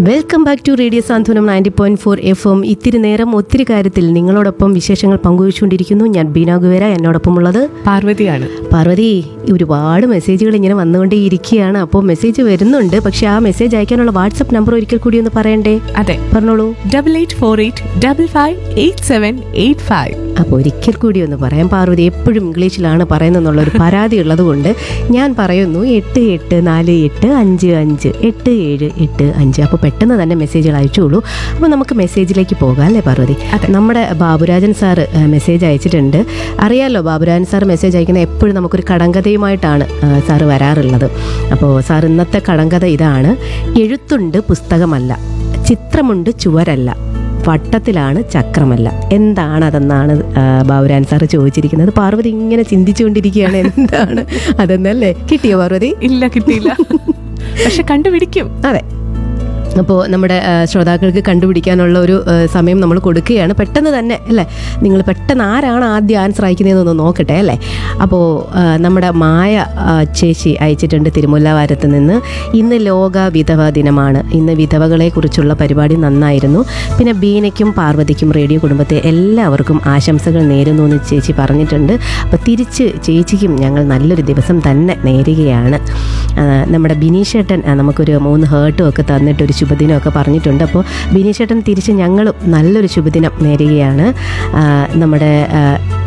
welcome back to radio Santhwanam ninety point four F M ഇത്തിരി നേരം ഒത്തിരി കാര്യത്തിൽ നിങ്ങളോടൊപ്പം വിശേഷങ്ങൾ പങ്കുവച്ചുകൊണ്ടിരിക്കുന്നു ഞാൻ ബീന ഗുവേര എന്നോടൊപ്പമുള്ളത് പാർവതിയാണ് പാർവതി ഒരുപാട് മെസ്സേജുകൾ ഇങ്ങനെ വന്നുകൊണ്ടേ ഇരിക്കുകയാണ് അപ്പോൾ മെസ്സേജ് വരുന്നുണ്ട് പക്ഷേ ആ മെസ്സേജ് അയക്കാനുള്ള വാട്സപ്പ് നമ്പർ ഒരിക്കൽ കൂടി ഒന്ന് പറയണ്ടേ അതെ പറഞ്ഞോളൂ double eight four eight double five eight seven eight five അപ്പോൾ ഒരിക്കൽ കൂടി ഒന്ന് പറയാം പാർവതി എപ്പോഴും ഇംഗ്ലീഷിലാണ് പറയുന്നതെന്നുള്ള ഒരു പരാതി ഉള്ളതുകൊണ്ട് ഞാൻ പറയുന്നു എട്ട് എട്ട് നാല് എട്ട് അഞ്ച് അഞ്ച് എട്ട് ഏഴ് എട്ട് അഞ്ച് അപ്പോൾ പെട്ടെന്ന് തന്നെ മെസ്സേജുകൾ അയച്ചോളൂ അപ്പോൾ നമുക്ക് മെസ്സേജിലേക്ക് പോകാം അല്ലേ പാർവതി നമ്മുടെ ബാബുരാജൻ സാറ് ഏഹ്, മെസ്സേജ് അയച്ചിട്ടുണ്ട് അറിയാലോ ബാബുരാജൻ സാർ മെസ്സേജ് അയക്കുന്ന എപ്പോഴും നമുക്കൊരു കടങ്കഥയുമായിട്ടാണ് ഏഹ്, സാറ് വരാറുള്ളത് അപ്പോൾ സാർ ഇന്നത്തെ കടങ്കഥ ഇതാണ് എഴുത്തുണ്ട് പുസ്തകമല്ല ചിത്രമുണ്ട് ചുവരല്ല വട്ടത്തിലാണ് ചക്രമല്ല എന്താണ് അതെന്നാണ് ആ, ബാബുരാൻ സാറ് ചോദിച്ചിരിക്കുന്നത് പാർവതി ഇങ്ങനെ ചിന്തിച്ചുകൊണ്ടിരിക്കുകയാണ് എന്താണ് അതെന്നല്ലേ കിട്ടിയോ പാർവതി ഇല്ല കിട്ടിയില്ല പക്ഷെ കണ്ടുപിടിക്കും അതെ അപ്പോൾ നമ്മുടെ ആ, ശ്രോതാക്കൾക്ക് കണ്ടുപിടിക്കാനുള്ള ഒരു ആ, സമയം നമ്മൾ കൊടുക്കുകയാണ് പെട്ടെന്ന് തന്നെ അല്ലേ നിങ്ങൾ പെട്ടെന്ന് ആരാണ് ആദ്യം ആൻസർ അയക്കുന്നതെന്നൊന്ന് നോക്കട്ടെ അല്ലേ അപ്പോൾ ആ, നമ്മുടെ മായ ആ, ചേച്ചി അയച്ചിട്ടുണ്ട് തിരുമുല്ലവാരത്ത് നിന്ന് ഇന്ന് ലോക വിധവ ദിനമാണ് ഇന്ന് വിധവകളെ കുറിച്ചുള്ള പരിപാടി നന്നായിരുന്നു പിന്നെ ബീനയ്ക്കും പാർവതിക്കും റേഡിയോ കുടുംബത്തെ എല്ലാവർക്കും ആശംസകൾ നേരുന്നു എന്ന് ചേച്ചി പറഞ്ഞിട്ടുണ്ട് അപ്പോൾ തിരിച്ച് ചേച്ചിക്കും ഞങ്ങൾ നല്ലൊരു ദിവസം തന്നെ നേരുകയാണ് ആ, നമ്മുടെ ബിനീഷേട്ടൻ ആ, നമുക്കൊരു മൂന്ന് ഹേർട്ടും ഒക്കെ തന്നിട്ട് ഒരു ശുഭദിനമൊക്കെ പറഞ്ഞിട്ടുണ്ട് അപ്പോൾ ബിനീഷേട്ടൻ തിരിച്ച് ഞങ്ങളും നല്ലൊരു ശുഭദിനം നേരുകയാണ് ആ, നമ്മുടെ ആ,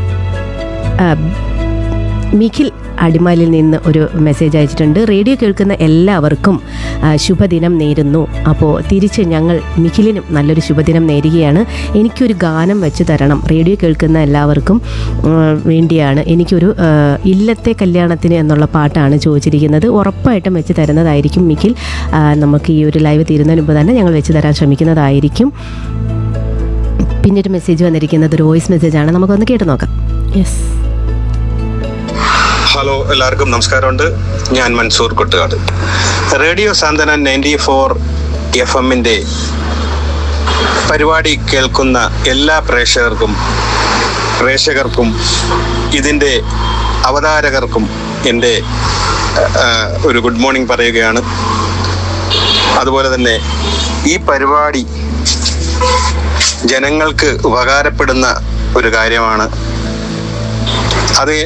ആ, മിഖിൽ അടിമാലിൽ നിന്ന് ഒരു മെസ്സേജ് അയച്ചിട്ടുണ്ട് റേഡിയോ കേൾക്കുന്ന എല്ലാവർക്കും ആ, ശുഭദിനം നേരുന്നു അപ്പോൾ തിരിച്ച് ഞങ്ങൾ മിഖിലിനും നല്ലൊരു ശുഭദിനം നേരുകയാണ് എനിക്കൊരു ഗാനം വെച്ച് തരണം റേഡിയോ കേൾക്കുന്ന എല്ലാവർക്കും ആ, വേണ്ടിയാണ് എനിക്കൊരു ആ, ഇല്ലത്തെ കല്യാണത്തിന് എന്നുള്ള പാട്ടാണ് ചോദിച്ചിരിക്കുന്നത് ഉറപ്പായിട്ടും വെച്ച് തരുന്നതായിരിക്കും മിഖിൽ ആ, നമുക്ക് ഈ ഒരു ലൈവ് തീരുന്നതിന് മുമ്പ് തന്നെ ഞങ്ങൾ വെച്ച് തരാൻ ശ്രമിക്കുന്നതായിരിക്കും പിന്നെ ഒരു മെസ്സേജ് വന്നിരിക്കുന്നത് ഒരു വോയിസ് മെസ്സേജാണ് നമുക്കൊന്ന് കേട്ട് നോക്കാം യെസ് ഹലോ എല്ലാവർക്കും നമസ്കാരമുണ്ട് ഞാൻ Mansoor Kottukad radio Santhwana ninety four F എമ്മിൻ്റെ പരിപാടി കേൾക്കുന്ന എല്ലാ പ്രേക്ഷകർക്കും പ്രേക്ഷകർക്കും ഇതിൻ്റെ അവതാരകർക്കും എൻ്റെ ആ, ഒരു ഗുഡ് മോർണിംഗ് പറയുകയാണ് അതുപോലെ തന്നെ ഈ പരിപാടി ജനങ്ങൾക്ക് ഉപകാരപ്പെടുന്ന ഒരു കാര്യമാണ് അത്